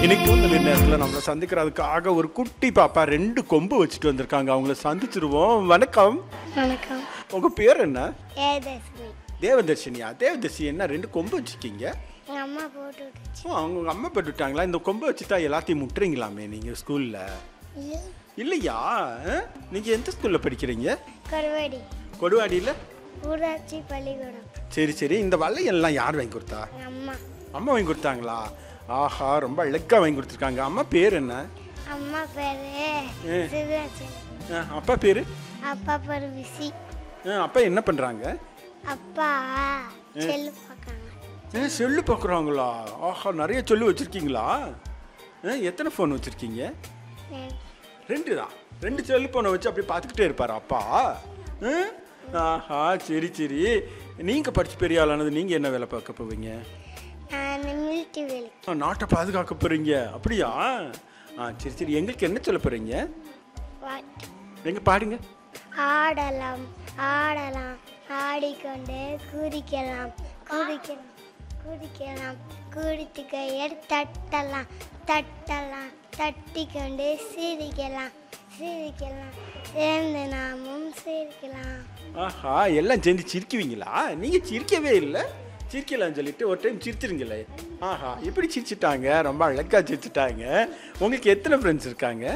இன்னைக்கு கூந்தல் நேரத்தில் நம்மளை சந்திக்கிறதுக்காக ஒரு குட்டி பாப்பா ரெண்டு கொம்பு வச்சுட்டு வந்திருக்காங்க அவங்கள சந்திச்சிருவோம் வணக்கம் வணக்கம் உங்க பேர் என்ன ஏதஸ்மி தேவதர்ஷினியா தேவதர்ஷி என்ன ரெண்டு கொம்பு வச்சிருக்கீங்க எங்கள் அம்மா போட்டு விட்டுச்சு ஓ, அவங்க உங்க அம்மா போட்டுட்டாங்களா இந்த கொம்பை வச்சு தான் எல்லாத்தையும் முட்டுறீங்களாமே நீங்க ஸ்கூல்ல இல்லை இல்லையா ஆ? நீங்க எந்த ஸ்கூல்ல படிக்கிறீங்க கருவாடி கொடுவாடியில ஊராட்சி பள்ளிக்கூடம் சரி சரி இந்த வளையல்லாம் யார் வாங்கி கொடுத்தா எங்கள் அம்மா அம்மா வாங்கி கொடுத்தாங்களா ஆஹா ரொம்ப அழகா வாங்கி கொடுத்துருக்காங்க அம்மா பேர் என்ன அம்மா பேரு ஏ. சிவராஜன் ஆ, அப்பா பேரு அப்பா பேரு விசி ஆ, அப்பா என்ன பண்றாங்க அப்பா செல்லு பார்க்காங்க ஏ செல்லு பார்க்குறாங்களா ஆஹா நிறைய சொல்லு வச்சிருக்கீங்களா ஆ, எத்தனை ஃபோன் வச்சிருக்கீங்க ரெண்டு தான் ரெண்டு செல்லு ஃபோனை வச்சு அப்படி பார்த்துக்கிட்டே இருப்பார் அப்பா ஆ? ஆஹா சரி சரி நீங்கள் படிச்சு பெரிய ஆளானது நீங்கள் என்ன வேலை பார்க்க போவீங்க நான் மில்ட்டி வேலைக்கு ஆ, நாட்டை பாதுகாக்க போகிறீங்க அப்படியா ஆ சரி சரி எங்களுக்கு என்ன சொல்ல போகிறீங்க வாட் எங்க பாடுங்க ஆடலாம் ஆடலாம் ஆடிக்கொண்டு குதிக்கலாம் குதிக்கலாம் குதிக்கலாம் குடித்து கையர் தட்டலாம் தட்டலாம் தட்டிக்கொண்டு சிரிக்கலாம் சிரிக்கலாம் சேர்ந்து நாமும் சிரிக்கலாம் ஆஹா எல்லாம் சேர்ந்து சிரிக்குவீங்களா நீங்கள் சிரிக்கவே இல்லை சிரிக்கலாம்னு சொல்லிட்டு ஒரு டைம் சிரிச்சிருங்களே ஆஹா இப்படி சிரிச்சிட்டாங்க ரொம்ப அழகா சிரிச்சிட்டாங்க உங்களுக்கு எத்தனை ஃப்ரெண்ட்ஸ் இருக்காங்க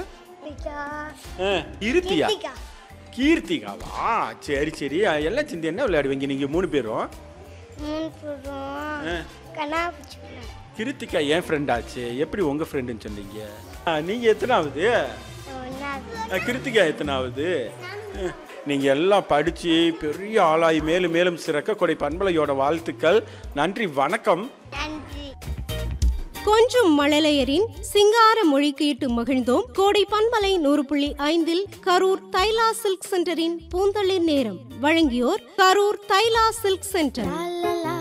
ஆ, இருத்தியா கிருத்திகா. கீர்த்திகாவா சரி சரி ஆ, எல்லாம் சேர்ந்து என்ன விளையாடுவீங்க நீங்கள் மூணு பேரும் மூணு போடுவோம் கண்ணாப்பூச்சி விளையாடுவோம். கிருத்திகா என் ஃப்ரெண்ட் ஆச்சு எப்படி உங்கள் ஃப்ரெண்டுன்னு சொன்னீங்க ஆ, நீங்கள் எத்தனாவது ஒன்றாவது ஆ, கிருத்திகா எத்தனாவது ஆ, நீங்க எல்லாம் படிச்சு பெரிய ஆளாய் மேலும் மேலும் சிறக்க கொடை பண்பலையோட வாழ்த்துக்கள் நன்றி வணக்கம் நன்றி கொஞ்சும் மழலையரின் சிங்கார மொழி கேட்டு மகிழ்ந்தோம் கோடை பண்பலை நூறு புள்ளி ஐந்தில் கரூர் தைலா சில்க் சென்டரின் பூந்தளிர் நேரம் வழங்கியோர் கரூர் தைலா சில்க் சென்டர்